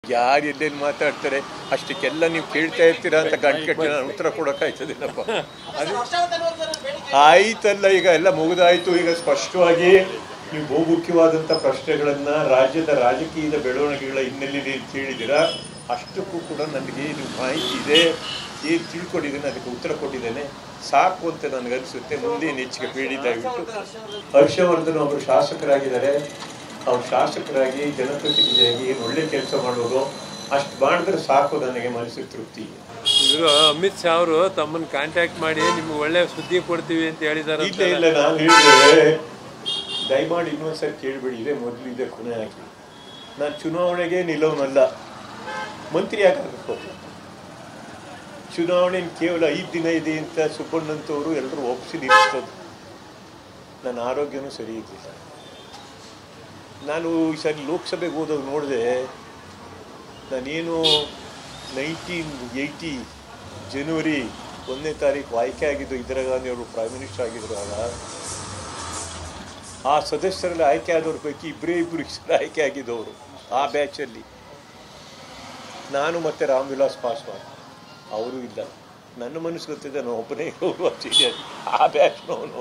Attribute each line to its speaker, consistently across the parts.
Speaker 1: ಯಾರು ಎಲ್ಲೆಲ್ಲಿ ಮಾತಾಡ್ತಾರೆ ಅಷ್ಟಕ್ಕೆಲ್ಲ ನೀವು ಕೇಳ್ತಾ ಇರ್ತೀರಾ ಅಂತ ಗಂಟೆಟ್ಟು ನಾನು ಉತ್ತರ ಕೊಡೋಕ್ಕಾಯ್ತದಿಲ್ಲಪ್ಪ ಅದು ಆಯ್ತಲ್ಲ ಈಗ ಎಲ್ಲ ಮುಗಿದಾಯ್ತು ಈಗ ಸ್ಪಷ್ಟವಾಗಿ ನೀವು ಬಹುಮುಖ್ಯವಾದಂಥ ಪ್ರಶ್ನೆಗಳನ್ನ ರಾಜ್ಯದ ರಾಜಕೀಯದ ಬೆಳವಣಿಗೆಗಳ ಹಿನ್ನೆಲೆಯಲ್ಲಿ ಅಂತ ಹೇಳಿದ್ದೀರಾ ಅಷ್ಟಕ್ಕೂ ಕೂಡ ನನಗೆ ನೀವು ಮಾಹಿತಿ ಇದೆ ಏನು ತಿಳ್ಕೊಂಡಿದ್ದೇನೆ ಅದಕ್ಕೆ ಉತ್ತರ ಕೊಟ್ಟಿದ್ದೇನೆ ಸಾಕು ಅಂತ ನನಗೆ ಅನಿಸುತ್ತೆ ಮುಂದೇನು ಹೆಚ್ಚಿಗೆ ಬೇಡಿ ದಯವಿಟ್ಟು ಹರ್ಷವರ್ಧನ್ ಅವರು ಶಾಸಕರಾಗಿದ್ದಾರೆ ಅವ್ರು ಶಾಸಕರಾಗಿ ಜನಪ್ರತಿನಿಧಿಯಾಗಿ ಏನು ಒಳ್ಳೆ ಕೆಲಸ ಮಾಡೋದು ಅಷ್ಟು ಮಾಡಿದ್ರೆ ಸಾಕು ನನಗೆ ಮನಸ್ಸಿಗೆ ತೃಪ್ತಿ
Speaker 2: ಇವರು ಅಮಿತ್ ಶಾ ಅವರು ತಮ್ಮನ್ನ ಕಾಂಟ್ಯಾಕ್ಟ್ ಮಾಡಿ ನಿಮ್ಗೆ ಒಳ್ಳೆ ಸುದ್ದಿ ಕೊಡ್ತೀವಿ ಅಂತ ಹೇಳಿದಾರೆ
Speaker 1: ಇಲ್ಲ ಇಲ್ಲ ನಾನು ಹೇಳಿದೆ ದಯಮಾಡಿ ಇನ್ನೊಂದ್ಸರಿ ಕೇಳಬೇಡಿ ಇದೆ ಮೊದಲು ಇದೆ ಕೊನೆ ಹಾಕಿ ನಾನು ಚುನಾವಣೆಗೆ ನಿಲ್ಲವನಲ್ಲ ಮಂತ್ರಿ ಆಗಬೇಕು ಚುನಾವಣೆ ಕೇವಲ ಐದು ದಿನ ಇದೆ ಅಂತ ಸುಬ್ಬಣ್ಣಂತವರು ಎಲ್ಲರೂ ಒಪ್ಪಿಸಿ ನಿಲ್ಲಿಸೋದು ನನ್ನ ಆರೋಗ್ಯನೂ ಸರಿ ಇರಲಿಲ್ಲ ನಾನು ಈ ಸಾರಿ ಲೋಕಸಭೆಗೆ ಹೋದಾಗ ನೋಡಿದೆ ನಾನೇನು ನೈನ್ಟೀನ್ ಏಯ್ಟಿ ಜನವರಿ ಒಂದನೇ ತಾರೀಕು ಆಯ್ಕೆ ಆಗಿದ್ದು ಇಂದಿರಾ ಗಾಂಧಿ ಅವರು ಪ್ರೈಮ್ ಮಿನಿಸ್ಟರ್ ಆಗಿದ್ರು ಆಗ ಆ ಸದಸ್ಯರಲ್ಲಿ ಆಯ್ಕೆ ಆದವ್ರ ಪೈಕಿ ಇಬ್ಬರೇ ಇಬ್ಬರು ಸಲ ಆಯ್ಕೆ ಆಗಿದ್ದವರು ಆ ಬ್ಯಾಚಲ್ಲಿ ನಾನು ಮತ್ತೆ ರಾಮ್ ವಿಲಾಸ್ ಪಾಸ್ವಾನ್ ಅವರು ಇಲ್ಲ ನನ್ನ ಮನಸ್ಸು ಗೊತ್ತಿದೆ ನಾನು ಒಬ್ಬನೇ ಅವರು ಸೀನಿಯರ್ ಆ ಬ್ಯಾಚ್ನವನು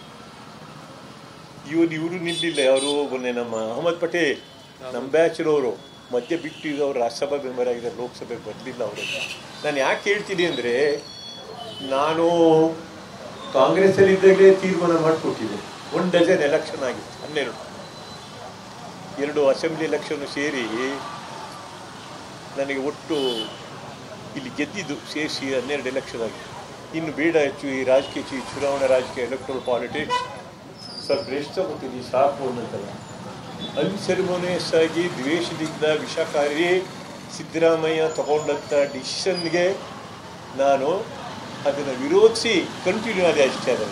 Speaker 1: ಇವನು ಇವರು ನಿಲ್ಲಿಲ್ಲ ಯಾರು ಮೊನ್ನೆ ನಮ್ಮ ಅಹಮದ್ ಪಟೇಲ್ ನಮ್ಮ ಬ್ಯಾಚ್ನವರು ಮಧ್ಯ ಬಿಟ್ಟು ಈಗ ಅವರು ರಾಜ್ಯಸಭಾ ಮೆಂಬರ್ ಆಗಿದ್ದಾರೆ ಲೋಕಸಭೆಗೆ ಬರಲಿಲ್ಲ ಅವರೆಲ್ಲ ನಾನು ಯಾಕೆ ಹೇಳ್ತೀನಿ ಅಂದರೆ ನಾನು ಕಾಂಗ್ರೆಸ್ಸಲ್ಲಿ ಇದ್ದಾಗಲೇ ತೀರ್ಮಾನ ಮಾಡಿಕೊಟ್ಟಿದ್ದೆ ಒನ್ ಡಜನ್ ಎಲೆಕ್ಷನ್ ಆಗಿತ್ತು ಹನ್ನೆರಡು ಎರಡು ಅಸೆಂಬ್ಲಿ ಎಲೆಕ್ಷನ್ ಸೇರಿ ನನಗೆ ಒಟ್ಟು ಇಲ್ಲಿ ಗೆದ್ದಿದ್ದು ಸೇರಿಸಿ ಹನ್ನೆರಡು ಎಲೆಕ್ಷನ್ ಆಗಿದೆ ಇನ್ನು ಬೇಡ ಹೆಚ್ಚು ಈ ರಾಜಕೀಯ ಚಿ- ಚುನಾವಣಾ ರಾಜಕೀಯ ಎಲೆಕ್ಟ್ರಲ್ ಪಾಲಿಟಿಕ್ಸ್ ಸ್ವಲ್ಪ ರೆಸ್ಟ್ ತಗೋತೀನಿ ಸಾಕು ಅನ್ನೋದಲ್ಲ ಅನ್ಸೆರಿಮೋನಿಯಸ್ ಆಗಿ ದ್ವೇಷದಿಂದ ವಿಷಕಾರಿ ಸಿದ್ದರಾಮಯ್ಯ ತಗೊಂಡಂಥ ಡಿಸಿಷನ್ಗೆ ನಾನು ಅದನ್ನು ವಿರೋಧಿಸಿ ಕಂಟಿನ್ಯೂ ಆದ ಅಷ್ಟೇ ಅದನ್ನು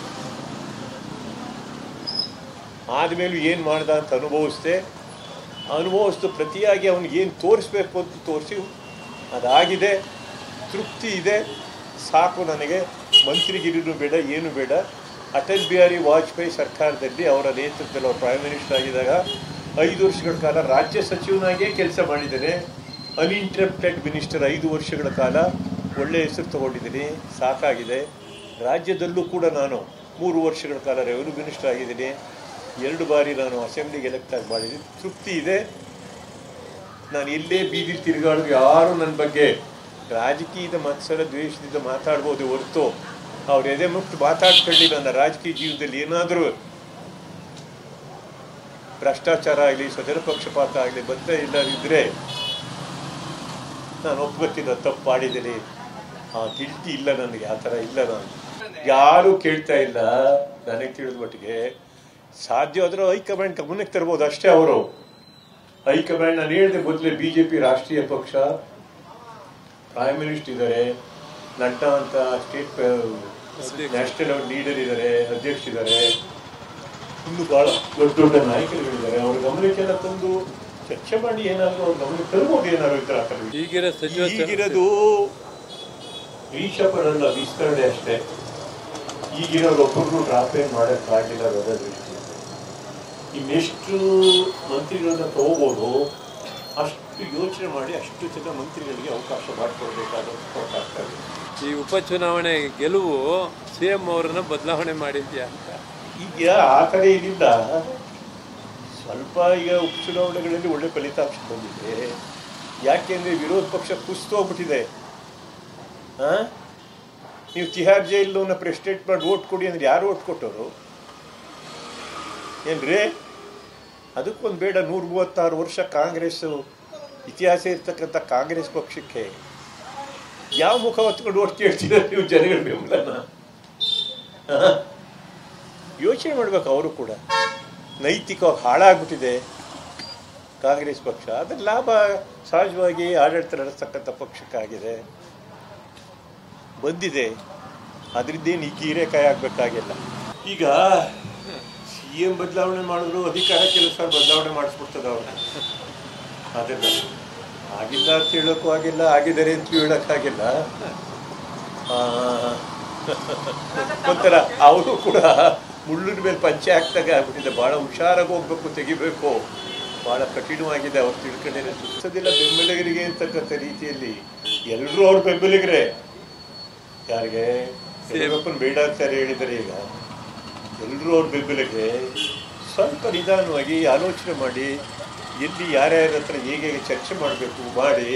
Speaker 1: ಆದಮೇಲೂ ಏನು ಮಾಡ್ದ ಅಂತ ಅನುಭವಿಸ್ದೆ ಅನುಭವಿಸ್ದು ಪ್ರತಿಯಾಗಿ ಅವನಿಗೆ ಏನು ತೋರಿಸ್ಬೇಕು ಅಂತ ತೋರಿಸಿ ಅದಾಗಿದೆ ತೃಪ್ತಿ ಇದೆ ಸಾಕು ನನಗೆ ಮಂತ್ರಿಗಿರಿನೂ ಬೇಡ ಏನು ಬೇಡ ಅಟಲ್ ಬಿಹಾರಿ ವಾಜಪೇಯಿ ಸರ್ಕಾರದಲ್ಲಿ ಅವರ ನೇತೃತ್ವದಲ್ಲಿ ಅವರು ಪ್ರೈಮ್ ಮಿನಿಸ್ಟರ್ ಆಗಿದ್ದಾಗ ಐದು ವರ್ಷಗಳ ಕಾಲ ರಾಜ್ಯ ಸಚಿವನಾಗೇ ಕೆಲಸ ಮಾಡಿದ್ದೇನೆ ಅನ್ಇಂಟರಪ್ಟೆಡ್ ಮಿನಿಸ್ಟರ್ ಐದು ವರ್ಷಗಳ ಕಾಲ ಒಳ್ಳೆಯ ಹೆಸರು ತಗೊಂಡಿದ್ದೀನಿ ಸಾಕಾಗಿದೆ ರಾಜ್ಯದಲ್ಲೂ ಕೂಡ ನಾನು ಮೂರು ವರ್ಷಗಳ ಕಾಲ ರೆವೆನ್ಯೂ ಮಿನಿಸ್ಟರ್ ಆಗಿದ್ದೀನಿ ಎರಡು ಬಾರಿ ನಾನು ಅಸೆಂಬ್ಲಿಗೆ ಎಲೆಕ್ಟ್ ಆಗಿ ಮಾಡಿದ್ದೀನಿ ತೃಪ್ತಿ ಇದೆ ನಾನು ಎಲ್ಲೇ ಬೀದಿ ತಿರುಗಾಡಿದ್ರು ಯಾರು ನನ್ನ ಬಗ್ಗೆ ರಾಜಕೀಯದ ಮತ್ಸರ ದ್ವೇಷದಿಂದ ಮಾತಾಡ್ಬೋದು ಹೊರತು ಅವ್ರ ಎದೆ ಮುಕ್ತು ಮಾತಾಡ್ಕೊಳ್ಳಿ ನನ್ನ ರಾಜಕೀಯ ಜೀವನದಲ್ಲಿ ಏನಾದರೂ ಭ್ರಷ್ಟಾಚಾರ ಆಗಲಿ ಸ್ವಜನ ಪಕ್ಷಪಾತ ಆಗಲಿ ಬಂದ ಇಲ್ಲದಿದ್ದರೆ ನಾನು ಒಪ್ಕೋತೀನಿ ಅದು ತಪ್ಪು ಮಾಡಿದ್ದೀನಿ ಆ ಗಿಲ್ಟಿ ಇಲ್ಲ ನನಗೆ ಆ ಥರ ಇಲ್ಲ ನಾನು ಯಾರು ಕೇಳ್ತಾ ಇಲ್ಲ ನನಗೆ ತಿಳಿದ ಮಟ್ಟಿಗೆ ಸಾಧ್ಯವಾದ್ರೆ ಹೈಕಮಾಂಡ್ ಗಮನಕ್ಕೆ ತರ್ಬೋದು ಅಷ್ಟೇ ಅವರು ಹೈಕಮಾಂಡ್ ನಾನು ಹೇಳಿದೆ ಮೊದಲೇ ಬಿ ಜೆ ಪಿ ರಾಷ್ಟ್ರೀಯ ಪಕ್ಷ ಪ್ರೈಮ್ ಮಿನಿಸ್ಟರ್ ಇದ್ದಾರೆ ನಡ್ಡಾ ಅಂತ ಸ್ಟೇಟ್ ನ್ಯಾಷನಲ್ ಲೀಡರ್ ಇದ್ದಾರೆ ಅಧ್ಯಕ್ಷ ಇದ್ದಾರೆ ಇನ್ನು ಬಹಳ ದೊಡ್ಡ ದೊಡ್ಡ ನಾಯಕರುಗಳಿದ್ದಾರೆ ಅವ್ರ ಗಮನಕ್ಕೆಲ್ಲ ತಂದು ಚರ್ಚೆ ಮಾಡಿ ಏನಾದ್ರು ಅವ್ರ ಗಮನಕ್ಕೆ ತರ್ಬೋದು ಏನಾದ್ರು ಇದ್ರ
Speaker 2: ಈಗಿರೋ ಸಚಿವ
Speaker 1: ಈಗಿರೋದು ರೀಶಪರ್ ಅಲ್ಲ ವಿಸ್ತರಣೆ ಅಷ್ಟೇ ಈಗಿರೋರು ಒಬ್ಬರು ಡ್ರಾಪ್ ಏನ್ ಮಾಡಕ್ ಆಗಿಲ್ಲ ಅದರ ದೃಷ್ಟಿ ಇನ್ನೆಷ್ಟು ಮಂತ್ರಿಗಳನ್ನ ತಗೋಬಹುದು ಅಷ್ಟು ಯೋಚನೆ ಮಾಡಿ ಅಷ್ಟು ಜನ ಮಂತ್ರಿಗಳಿಗೆ ಅವಕಾಶ ಮಾಡಿಕೊಡ್ಬೇಕಾದ ಕೊಟ್ಟಾಗ್ತದೆ
Speaker 2: ಈ ಉಪಚುನಾವಣೆ ಗೆಲುವು ಸಿ ಎಂ ಅವರನ್ನ ಬದಲಾವಣೆ ಮಾಡಿದ್ಯಾ ಅಂತ
Speaker 1: ಈಗ ಆ ಥರ ಏನಿಲ್ಲ ಸ್ವಲ್ಪ ಈಗ ಉಪಚುನಾವಣೆಗಳಲ್ಲಿ ಒಳ್ಳೆ ಫಲಿತಾಂಶ ಬಂದಿದೆ ಯಾಕೆಂದ್ರೆ ವಿರೋಧ ಪಕ್ಷ ಕುಸ್ತೋಗ್ಬಿಟ್ಟಿದೆ ಆ ನೀವು ತಿಹಾರ್ ಜೈಲನ್ನ ಪ್ರೆಸಿಡೆಂಟ್ ಮಾಡಿ ಓಟ್ ಕೊಡಿ ಅಂದ್ರೆ ಯಾರು ಓಟ್ ಕೊಟ್ಟವರು ಏನ್ರಿ ಅದಕ್ಕೊಂದು ಬೇಡ ನೂರ ಮೂವತ್ತಾರು ವರ್ಷ ಕಾಂಗ್ರೆಸ್ ಇತಿಹಾಸ ಇರ್ತಕ್ಕಂಥ ಕಾಂಗ್ರೆಸ್ ಪಕ್ಷಕ್ಕೆ ಯಾವ ಮುಖ ಹೊತ್ಕೊಂಡು ಓಟ್ ಕೇಳ್ತೀರ ನೀವು ಜನಗಳ ಬೆಂಬಲನ ಆ? ಯೋಚನೆ ಮಾಡ್ಬೇಕು ಅವರು ಕೂಡ ನೈತಿಕವಾಗಿ ಹಾಳಾಗ್ಬಿಟ್ಟಿದೆ ಕಾಂಗ್ರೆಸ್ ಪಕ್ಷ ಅದ್ರ ಲಾಭ ಸಹಜವಾಗಿ ಆಡಳಿತ ನಡೆಸ್ತಕ್ಕಂಥ ಪಕ್ಷಕ್ಕಾಗಿದೆ ಬಂದಿದೆ ಅದರಿಂದೇನು ಈ ಹೀರೆಕಾಯಿ ಆಗ್ಬೇಕಾಗಿಲ್ಲ ಈಗ ಸಿ ಎಂ ಬದಲಾವಣೆ ಮಾಡಿದ್ರು ಅಧಿಕಾರ ಕೆಲಸ ಬದಲಾವಣೆ ಮಾಡಿಸ್ಬಿಡ್ತದೆ ಅವ್ರನ್ನ ಅದನ್ನ ಆಗಿಲ್ಲ ಅಂತ ಹೇಳೋಕ್ಕೂ ಆಗಿಲ್ಲ ಆಗಿದ್ದಾರೆ ಅಂತ ಹೇಳೋಕ್ಕಾಗಿಲ್ಲ ಆ, ಒಂಥರ ಅವರು ಕೂಡ ಮುಳ್ಳಿನ ಮೇಲೆ ಪಂಚೆ ಹಾಕ್ದಾಗ ಆಗ್ಬಿಟ್ಟಿದೆ ಭಾಳ ಹುಷಾರಾಗಿ ಹೋಗ್ಬೇಕು ತೆಗಿಬೇಕು ಭಾಳ ಕಠಿಣವಾಗಿದೆ ಅವ್ರು ತಿಳ್ಕೊಂಡಿರೋದು ಸದ್ಯಲ್ಲ ಬೆಂಬಲಿಗರಿಗೆ ಅಂತಕ್ಕಂಥ ರೀತಿಯಲ್ಲಿ ಎಲ್ಲರೂ ಅವ್ರ ಬೆಂಬಲಿಗರೇ ಯಾರಿಗೆ ಯಡಿಯೂರಪ್ಪನ ಬೇಡ ಅಂತ ಯಾರು ಹೇಳಿದ್ದಾರೆ ಈಗ ಎಲ್ಲರೂ ಅವ್ರ ಬೆಂಬಲಿಗೆ ಸ್ವಲ್ಪ ನಿಧಾನವಾಗಿ ಆಲೋಚನೆ ಮಾಡಿ ಎಲ್ಲಿ ಯಾರ್ಯಾರ ಹತ್ರ ಹೇಗೆ ಹೇಗೆ ಚರ್ಚೆ ಮಾಡಬೇಕು ಮಾಡಿ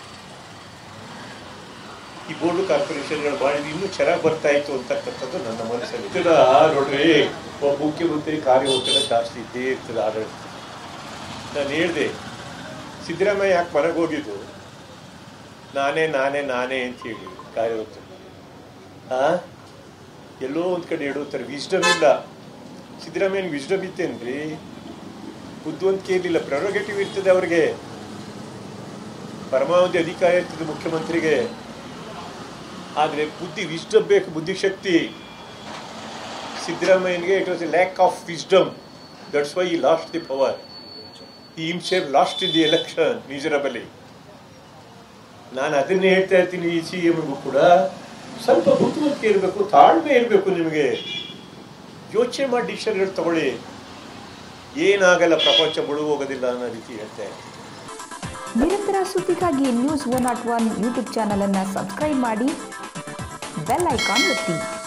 Speaker 1: ಈ ಬೋರ್ಡು ಕಾರ್ಪೊರೇಷನ್ಗಳು ಮಾಡಿದ್ರೆ ಇನ್ನೂ ಚೆನ್ನಾಗಿ ಬರ್ತಾ ಇತ್ತು ಅಂತಕ್ಕಂಥದ್ದು ನನ್ನ ಮನಸ್ಸಲ್ಲಿ ಇದನ್ನ ನೋಡ್ರಿ ಒಬ್ಬ ಮುಖ್ಯಮಂತ್ರಿ ಕಾರ್ಯ ಒತ್ತಡ ಜಾಸ್ತಿ ಇದ್ದೇ ಇರ್ತದೆ ಆಡಳಿತ ನಾನು ಹೇಳಿದೆ ಸಿದ್ದರಾಮಯ್ಯ ಯಾಕೆ ಮನೆಗೆ ಹೋಗಿದ್ದು ನಾನೇ ನಾನೇ ನಾನೇ ಅಂತ ಹೇಳಿ ಕಾರ್ಯ ಒತ್ತಡ ಆ ಎಲ್ಲೋ ಒಂದು ಕಡೆ ಹೇಳುತ್ತಾರೆ ವಿಸ್ಡಮ್ ಇಲ್ಲ ಸಿದ್ದರಾಮಯ್ಯನ ವಿಸ್ಡಮ್ ಇತ್ತೇನ್ರಿ ಬುದ್ಧಿವಂತಿಕೆ ಇರಲಿಲ್ಲ ಪ್ರೆರೋಗೇಟಿವ್ ಇರ್ತದೆ ಅವ್ರಿಗೆ ಪರಮಾವಧಿ ಅಧಿಕಾರ ಇರ್ತದೆ ಮುಖ್ಯಮಂತ್ರಿಗೆ ಆದರೆ ಬುದ್ಧಿ ವಿಸ್ಡಮ್ ಬೇಕು ಬುದ್ಧಿಶಕ್ತಿ ಸಿದ್ದರಾಮಯ್ಯನಿಗೆ it was a lack of wisdom that's why he lost the power he himself lost in the election miserably ನಾನು ಅದನ್ನೇ ಹೇಳ್ತಾ ಇರ್ತೀನಿ ಈ ಸಿ ಎಮ್ಗೂ ಕೂಡ ಸ್ವಲ್ಪ ಬುದ್ಧಿವಂತಿಕೆ ಇರಬೇಕು ತಾಳ್ಮೆ ಇರಬೇಕು ನಿಮಗೆ ಯೋಚನೆ ಮಾಡಿ ಡಿಕ್ಷನರಿ ತಗೊಳ್ಳಿ ಏನಾಗಲ್ಲ ಪ್ರಪಂಚ ಮುಳುಗೋಗೋದಿಲ್ಲ ಅನ್ನೋ ರೀತಿ ಹೇಳ್ತಾ ಇರ್ತೀನಿ
Speaker 3: ನಿರಂತರ ಸುದ್ದಿಗಾಗಿ news one naught one YouTube ಚಾನಲನ್ನು ಸಬ್ಸ್ಕ್ರೈಬ್ ಮಾಡಿ ಬೆಲ್ ಐಕಾನ್ ಒತ್ತಿ